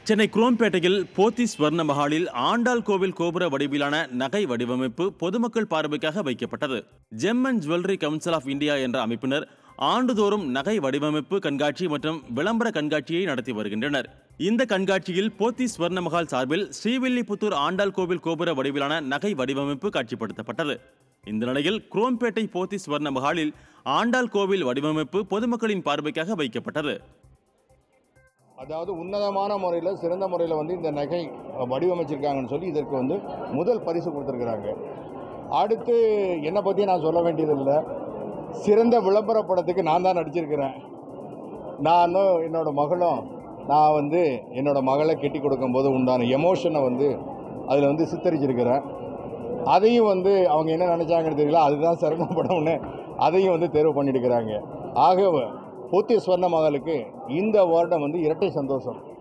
சென்னை குரோம்பேட்டையில் போத்தி ஸ்வர்ண மஹாலில் ஆண்டாள் கோவில் கோபுர வடிவிலான நகை வடிவமைப்பு பொதுமக்கள் பார்வைக்காக வைக்கப்பட்டது gem and jewellery council of India என்ற அமைப்பினர் ஆண்டுதோறும் நகை வடிவமைப்பு கண்காட்சி மற்றும் விளம்பர கண்காட்சியை நடத்தி வருகின்றனர் இந்த கண்காட்சியில் போத்தி ஸ்வர்ண மஹால் சார்பில் ஸ்ரீவில்லிபுத்தூர் ஆண்டாள் கோவில் கோபுர வடிவிலான நகை வடிவமைப்பு காட்சிப்படுத்தப்பட்டது இந்த நிலையில் குரோம்பேட்டை போத்தி ஸ்வர்ண மஹாலில் ஆண்டாள் கோவில் வடிவமைப்பு பொதுமக்களின் பார்வைக்காக வைக்கப்பட்டது அதாவது உன்னதமான முறையில் சிறந்த முறையில் வந்து இந்த நகை வடிவமைச்சிருக்காங்கன்னு சொல்லி இதற்கு வந்து முதல் பரிசு கொடுத்துருக்குறாங்க அடுத்து என்னை பற்றி நான் சொல்ல வேண்டியதில்லை சிறந்த விளம்பர படத்துக்கு நான் தான் நடிச்சிருக்கிறேன் நானும் என்னோட மகளும் நான் வந்து என்னோட மகளை கெட்டி கொடுக்கும்போது உண்டான எமோஷனை வந்து அதில் வந்து சித்தரிச்சிருக்கிறேன் அதையும் வந்து அவங்க என்ன நினச்சாங்கன்னு தெரியல அதுதான் சிறந்த படம்னு அதையும் வந்து தேர்வு பண்ணியிருக்கிறாங்க ஆக போத்திய ஸ்வர்ண மகளுக்கு இந்த வருடம் வந்து இரட்டை சந்தோஷம்